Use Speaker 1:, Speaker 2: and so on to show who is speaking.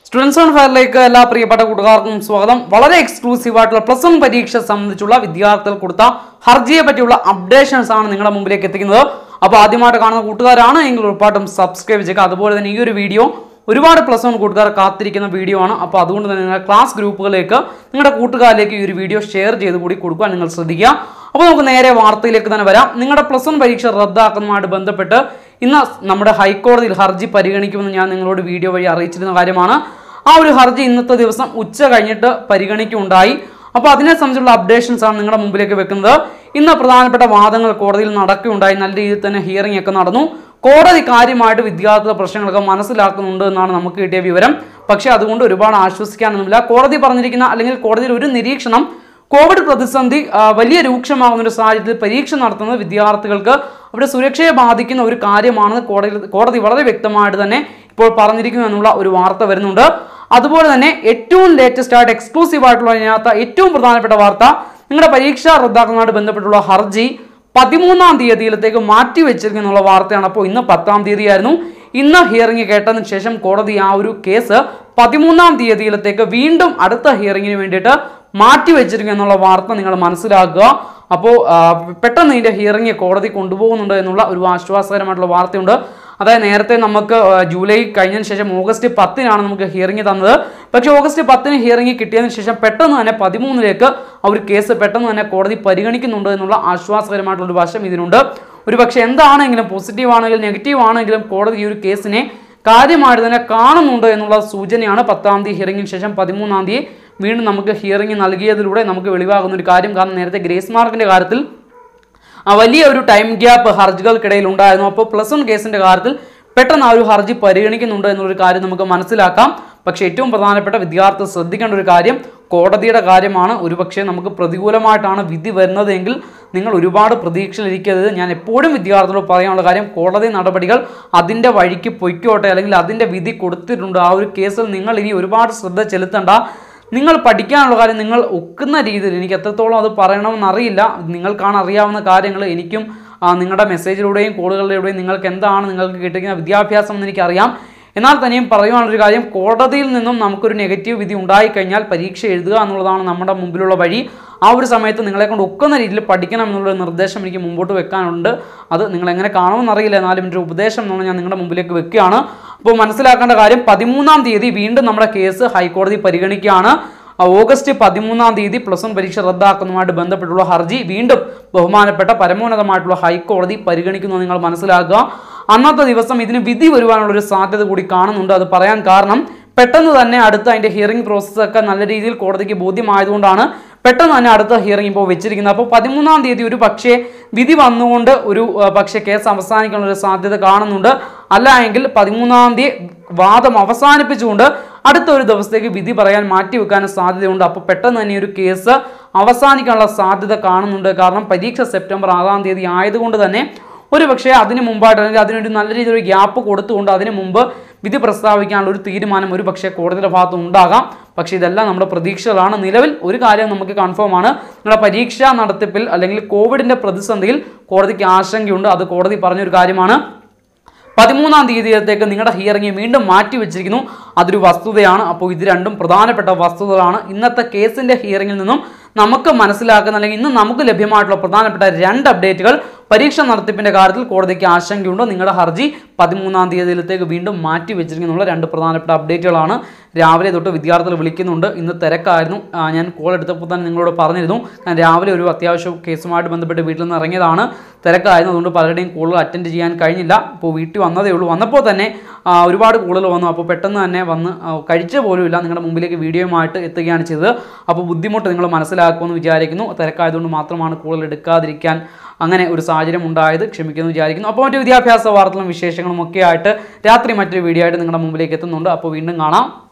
Speaker 1: students on ഫയറിലേക്ക് എല്ലാ പ്രിയപ്പെട്ട കൂട്ടുകാർക്കും സ്വാഗതം വളരെ എക്സ്ക്ലൂസീവ് ആയിട്ടുള്ള പ്ലസ് വൺ പരീക്ഷ സംബന്ധിച്ചുള്ള വിദ്യാർത്ഥികൾ കൊടുത്ത ഹർജിയെ പറ്റിയുള്ള അപ്ഡേഷൻസ് ആണ് നിങ്ങളുടെ മുമ്പിലേക്ക് എത്തിക്കുന്നത് അപ്പോൾ ആദ്യമായിട്ട് കാണുന്ന കൂട്ടുകാരാണ് എങ്കിൽ ഉറപ്പായിട്ടും സബ്സ്ക്രൈബ് ചെയ്യുക അതുപോലെ തന്നെ ഈ ഒരു വീഡിയോ ഒരുപാട് പ്ലസ് വൺ കൂട്ടുകാർ കാത്തിരിക്കുന്ന വീഡിയോ ആണ് അപ്പോൾ അതുകൊണ്ട് തന്നെ നിങ്ങളുടെ ക്ലാസ് ഗ്രൂപ്പുകളിലേക്ക് നിങ്ങളുടെ കൂട്ടുകാരിലേക്ക് ഈ ഒരു വീഡിയോ ഷെയർ ചെയ്ത് കൂടി കൊടുക്കാൻ നിങ്ങൾ ശ്രദ്ധിക്കുക അപ്പോൾ നമുക്ക് നേരെ വാർത്തയിലേക്ക് തന്നെ വരാം നിങ്ങളുടെ പ്ലസ് വൺ പരീക്ഷ റദ്ദാക്കുന്നതുമായിട്ട് ബന്ധപ്പെട്ട് ഇന്ന് നമ്മുടെ ഹൈക്കോടതിയിൽ ഹർജി പരിഗണിക്കുമെന്ന് ഞാൻ നിങ്ങളോട് വീഡിയോ വഴി അറിയിച്ചിരുന്ന കാര്യമാണ് ആ ഒരു ഹർജി ഇന്നത്തെ ദിവസം ഉച്ച കഴിഞ്ഞിട്ട് പരിഗണിക്കുകയുണ്ടായി അപ്പോൾ അതിനെ സംബന്ധിച്ചുള്ള അപ്ഡേഷൻസ് ആണ് നിങ്ങളുടെ മുമ്പിലേക്ക് വെക്കുന്നത് ഇന്ന് പ്രധാനപ്പെട്ട വാദങ്ങൾ കോടതിയിൽ നടക്കുകയുണ്ടായി നല്ല രീതിയിൽ തന്നെ ഹിയറിംഗ് ഒക്കെ നടന്നു കോടതി കാര്യമായിട്ട് വിദ്യാർത്ഥികളുടെ പ്രശ്നങ്ങളൊക്കെ മനസ്സിലാക്കുന്നുണ്ട് എന്നാണ് നമുക്ക് കിട്ടിയ വിവരം പക്ഷേ അതുകൊണ്ട് ഒരുപാട് ആശ്വസിക്കാനൊന്നുമില്ല കോടതി പറഞ്ഞിരിക്കുന്ന അല്ലെങ്കിൽ കോടതിയിൽ ഒരു നിരീക്ഷണം കോവിഡ് പ്രതിസന്ധി ആ, വലിയ രൂക്ഷമാകുന്ന ഒരു സാഹചര്യത്തിൽ പരീക്ഷ നടത്തുന്നത് വിദ്യാർത്ഥികൾക്ക് അവരുടെ സുരക്ഷയെ ബാധിക്കുന്ന ഒരു കാര്യമാണെന്ന് കോടതി കോടതി വളരെ വ്യക്തമായിട്ട് തന്നെ ഇപ്പോൾ പറഞ്ഞിരിക്കുന്നു എന്നുള്ള ഒരു വാർത്ത വരുന്നുണ്ട് അതുപോലെ തന്നെ ഏറ്റവും ലേറ്റസ്റ്റ് ആയിട്ട് എക്സ്ക്ലൂസീവ് ആയിട്ടുള്ള ഇതിനകത്ത് ഏറ്റവും പ്രധാനപ്പെട്ട വാർത്ത നിങ്ങളുടെ പരീക്ഷ റദ്ദാക്കുന്നതുമായിട്ട് ബന്ധപ്പെട്ടുള്ള ഹർജി പതിമൂന്നാം തീയതിയിലത്തേക്ക് മാറ്റി വെച്ചിരിക്കുന്നുള്ള വാർത്തയാണ് അപ്പോൾ ഇന്ന് പത്താം തീയതിയായിരുന്നു ഇന്ന് ഹിയറിംഗ് കേട്ടതിന് ശേഷം കോടതി ആ ഒരു കേസ് പതിമൂന്നാം തീയതിയിലത്തേക്ക് വീണ്ടും അടുത്ത ഹിയറിംഗിന് വേണ്ടിയിട്ട് മാറ്റി വെച്ചിരിക്കുന്നു എന്നുള്ള വാർത്ത നിങ്ങൾ മനസ്സിലാക്കുക അപ്പോൾ ആ, പെട്ടെന്ന് ഇതിൻ്റെ ഹിയറിംഗ് കോടതി കൊണ്ടുപോകുന്നുണ്ട് എന്നുള്ള ഒരു ആശ്വാസകരമായിട്ടുള്ള വാർത്തയുണ്ട് അതായത് നേരത്തെ നമുക്ക് ആ, ജൂലൈ കഴിഞ്ഞതിന് ശേഷം ഓഗസ്റ്റ് പത്തിനാണ് നമുക്ക് ഹിയറിംഗ് തന്നത് പക്ഷേ ഓഗസ്റ്റ് പത്തിന് ഹിയറിംഗ് കിട്ടിയതിന് ശേഷം പെട്ടെന്ന് തന്നെ പതിമൂന്നിലേക്ക് ആ ഒരു കേസ് പെട്ടെന്ന് തന്നെ കോടതി പരിഗണിക്കുന്നുണ്ട് എന്നുള്ള ആശ്വാസകരമായിട്ടുള്ള ഒരു വശം ഇതിനുണ്ട് ഒരു പക്ഷേ എന്താണെങ്കിലും പോസിറ്റീവ് ആണെങ്കിലും നെഗറ്റീവ് ആണെങ്കിലും കോടതി ഈ ഒരു കേസിനെ കാര്യമായിട്ട് തന്നെ കാണുന്നുണ്ട് എന്നുള്ള സൂചനയാണ് പത്താം തീയതി ഹിയറിംഗിന് ശേഷം പതിമൂന്നാം തീയതി വീണ്ടും നമുക്ക് ഹിയറിംഗ് നൽകിയതിലൂടെ നമുക്ക് വെളിവാകുന്ന ഒരു കാര്യം കാരണം നേരത്തെ ഗ്രേസ് മാർക്കിന്റെ കാര്യത്തിൽ ആ വലിയ ഒരു ടൈം ഗ്യാപ്പ് ഹർജികൾക്കിടയിൽ ഉണ്ടായിരുന്നു അപ്പോൾ പ്ലസ് വൺ കേസിന്റെ കാര്യത്തിൽ പെട്ടെന്ന് ആ ഒരു ഹർജി പരിഗണിക്കുന്നുണ്ട് എന്നുള്ളൊരു കാര്യം നമുക്ക് മനസ്സിലാക്കാം പക്ഷേ ഏറ്റവും പ്രധാനപ്പെട്ട വിദ്യാർത്ഥി ശ്രദ്ധിക്കേണ്ട ഒരു കാര്യം കോടതിയുടെ കാര്യമാണ് ഒരുപക്ഷെ നമുക്ക് പ്രതികൂലമായിട്ടാണ് വിധി വരുന്നതെങ്കിൽ നിങ്ങൾ ഒരുപാട് പ്രതീക്ഷയിലിരിക്കരുത് ഞാൻ എപ്പോഴും വിദ്യാർത്ഥികളോട് പറയാനുള്ള കാര്യം കോടതി നടപടികൾ അതിൻ്റെ വഴിക്ക് പൊയ്ക്കോട്ടെ അല്ലെങ്കിൽ അതിൻ്റെ വിധി കൊടുത്തിട്ടുണ്ട് ആ ഒരു കേസിൽ നിങ്ങൾ ഇനി ഒരുപാട് ശ്രദ്ധ ചെലുത്തണ്ട നിങ്ങൾ പഠിക്കാനുള്ള കാര്യം നിങ്ങൾ ഒക്കുന്ന രീതിയിൽ എനിക്ക് എത്രത്തോളം അത് പറയണമെന്നറിയില്ല നിങ്ങൾക്കാണ് അറിയാവുന്ന കാര്യങ്ങൾ എനിക്കും ആ, നിങ്ങളുടെ മെസ്സേജിലൂടെയും കോളുകളിലൂടെയും നിങ്ങൾക്ക് എന്താണ് നിങ്ങൾക്ക് കിട്ടിയിരിക്കുന്ന വിദ്യാഭ്യാസം എന്ന് എനിക്കറിയാം എന്നാൽ തന്നെയും പറയുവാനുള്ളൊരു കാര്യം കോടതിയിൽ നിന്നും നമുക്കൊരു നെഗറ്റീവ് വിധി ഉണ്ടായിക്കഴിഞ്ഞാൽ പരീക്ഷ എഴുതുക എന്നുള്ളതാണ് നമ്മുടെ മുമ്പിലുള്ള വഴി ആ ഒരു സമയത്ത് നിങ്ങളെ കൊണ്ട് ഒക്കുന്ന രീതിയിൽ പഠിക്കണം എന്നുള്ളൊരു നിർദ്ദേശം എനിക്ക് മുമ്പോട്ട് വെക്കാനുണ്ട് അത് നിങ്ങൾ എങ്ങനെ കാണുമെന്നറിയില്ല എന്നാലും എൻ്റെ ഒരു ഉപദേശം എന്നാണ് ഞാൻ നിങ്ങളുടെ മുമ്പിലേക്ക് വെക്കുകയാണ് അപ്പോൾ മനസ്സിലാക്കേണ്ട കാര്യം പതിമൂന്നാം തീയതി വീണ്ടും നമ്മുടെ കേസ് ഹൈക്കോടതി പരിഗണിക്കുകയാണ് ആ, ഓഗസ്റ്റ് പതിമൂന്നാം തീയതി പ്ലസ് വൺ പരീക്ഷ റദ്ദാക്കുന്നതുമായിട്ട് ബന്ധപ്പെട്ടുള്ള ഹർജി വീണ്ടും ബഹുമാനപ്പെട്ട പരമോന്നതമായിട്ടുള്ള ഹൈക്കോടതി പരിഗണിക്കുന്നു നിങ്ങൾ മനസ്സിലാക്കുക അന്നത്തെ ദിവസം ഇതിന് വിധി വരുവാനുള്ള ഒരു സാധ്യത കൂടി കാണുന്നുണ്ട് അത് പറയാൻ കാരണം പെട്ടെന്ന് തന്നെ അടുത്ത അതിൻ്റെ ഹിയറിംഗ് പ്രോസസ്സൊക്കെ നല്ല രീതിയിൽ കോടതിക്ക് ബോധ്യമായതുകൊണ്ടാണ് പെട്ടെന്ന് തന്നെ അടുത്ത ഹിയറിംഗ് ഇപ്പോൾ വെച്ചിരിക്കുന്നത് അപ്പോൾ പതിമൂന്നാം തീയതി ഒരു പക്ഷേ വിധി വന്നുകൊണ്ട് ഒരു ആ, പക്ഷേ കേസ് അവസാനിക്കാനുള്ള ഒരു സാധ്യത കാണുന്നുണ്ട് അല്ല എങ്കിൽ പതിമൂന്നാം തീയതി വാദം അവസാനിപ്പിച്ചുകൊണ്ട് അടുത്ത ഒരു ദിവസത്തേക്ക് വിധി പറയാൻ മാറ്റി വെക്കാനും സാധ്യതയുണ്ട് അപ്പോൾ പെട്ടെന്ന് തന്നെ ഈ ഒരു കേസ് അവസാനിക്കാനുള്ള സാധ്യത കാണുന്നുണ്ട് കാരണം പരീക്ഷ സെപ്റ്റംബർ ആറാം തീയതി ആയതുകൊണ്ട് തന്നെ ഒരു പക്ഷേ അതിന് മുമ്പായിട്ട് അല്ലെങ്കിൽ അതിനൊരു നല്ല രീതിയിൽ ഗ്യാപ്പ് കൊടുത്തുകൊണ്ട് അതിന് മുമ്പ് വിധി പ്രസ്താവിക്കാനുള്ള ഒരു തീരുമാനം ഒരു പക്ഷേ കോടതിയുടെ ഭാഗത്ത് ഉണ്ടാകാം പക്ഷേ ഇതെല്ലാം നമ്മുടെ പ്രതീക്ഷകളാണ് നിലവിൽ ഒരു കാര്യം നമുക്ക് കൺഫേം ആണ് നിങ്ങളുടെ പരീക്ഷാ നടത്തിപ്പിൽ അല്ലെങ്കിൽ കോവിഡിന്റെ പ്രതിസന്ധിയിൽ കോടതിക്ക് ആശങ്കയുണ്ട് അത് കോടതി പറഞ്ഞൊരു കാര്യമാണ് പതിമൂന്നാം തീയതിയിലത്തേക്ക് നിങ്ങളുടെ ഹിയറിംഗ് വീണ്ടും മാറ്റി വെച്ചിരിക്കുന്നു അതൊരു വസ്തുതയാണ് അപ്പോൾ ഇത് രണ്ടും പ്രധാനപ്പെട്ട വസ്തുതകളാണ് ഇന്നത്തെ കേസിന്റെ ഹിയറിംഗിൽ നിന്നും നമുക്ക് മനസ്സിലാക്കുന്ന അല്ലെങ്കിൽ ഇന്ന് നമുക്ക് ലഭ്യമായിട്ടുള്ള പ്രധാനപ്പെട്ട രണ്ട് അപ്ഡേറ്റുകൾ പരീക്ഷ നടത്തിപ്പിന്റെ കാര്യത്തിൽ കോടതിക്ക് ആശങ്കയുണ്ട് നിങ്ങളുടെ ഹർജി പതിമൂന്നാം തീയതിയിലത്തേക്ക് വീണ്ടും മാറ്റി വെച്ചിരിക്കുന്നുള്ള രണ്ട് പ്രധാനപ്പെട്ട അപ്ഡേറ്റുകളാണ് രാവിലെ തൊട്ട് വിദ്യാർത്ഥികൾ വിളിക്കുന്നുണ്ട് ഇന്ന് തിരക്കായിരുന്നു ആ, ഞാൻ കോൾ എടുത്തപ്പോൾ തന്നെ നിങ്ങളോട് പറഞ്ഞിരുന്നു ഞാൻ രാവിലെ ഒരു അത്യാവശ്യ കേസുമായിട്ട് ബന്ധപ്പെട്ട് വീട്ടിൽ നിന്ന് ഇറങ്ങിയതാണ് തിരക്കായിരുന്നു അതുകൊണ്ട് പലരുടെയും കോളുകൾ അറ്റൻഡ് ചെയ്യാൻ കഴിഞ്ഞില്ല ഇപ്പോൾ വീട്ടിൽ വന്നതേ ഉള്ളൂ വന്നപ്പോൾ തന്നെ ആ, ഒരുപാട് കോളുകൾ വന്നു അപ്പോൾ പെട്ടെന്ന് തന്നെ വന്ന് ആ, കഴിച്ച പോലുമില്ല നിങ്ങളുടെ മുമ്പിലേക്ക് വീഡിയോയുമായിട്ട് എത്തുകയാണ് ചെയ്തത് അപ്പോൾ ബുദ്ധിമുട്ട് നിങ്ങൾ മനസ്സിലാക്കുമെന്ന് വിചാരിക്കുന്നു തിരക്കായതുകൊണ്ട് മാത്രമാണ് കോളുകൾ എടുക്കാതിരിക്കാൻ അങ്ങനെ ഒരു സാഹചര്യം ഉണ്ടായത് ക്ഷമിക്കുന്നു വിചാരിക്കുന്നു അപ്പോൾ മറ്റു വിദ്യാഭ്യാസ വാർത്തകളും വിശേഷങ്ങളും ഒക്കെ ആയിട്ട് രാത്രി മറ്റൊരു വീഡിയോ ആയിട്ട് നിങ്ങളുടെ മുമ്പിലേക്ക് എത്തുന്നുണ്ട് അപ്പോൾ വീണ്ടും കാണാം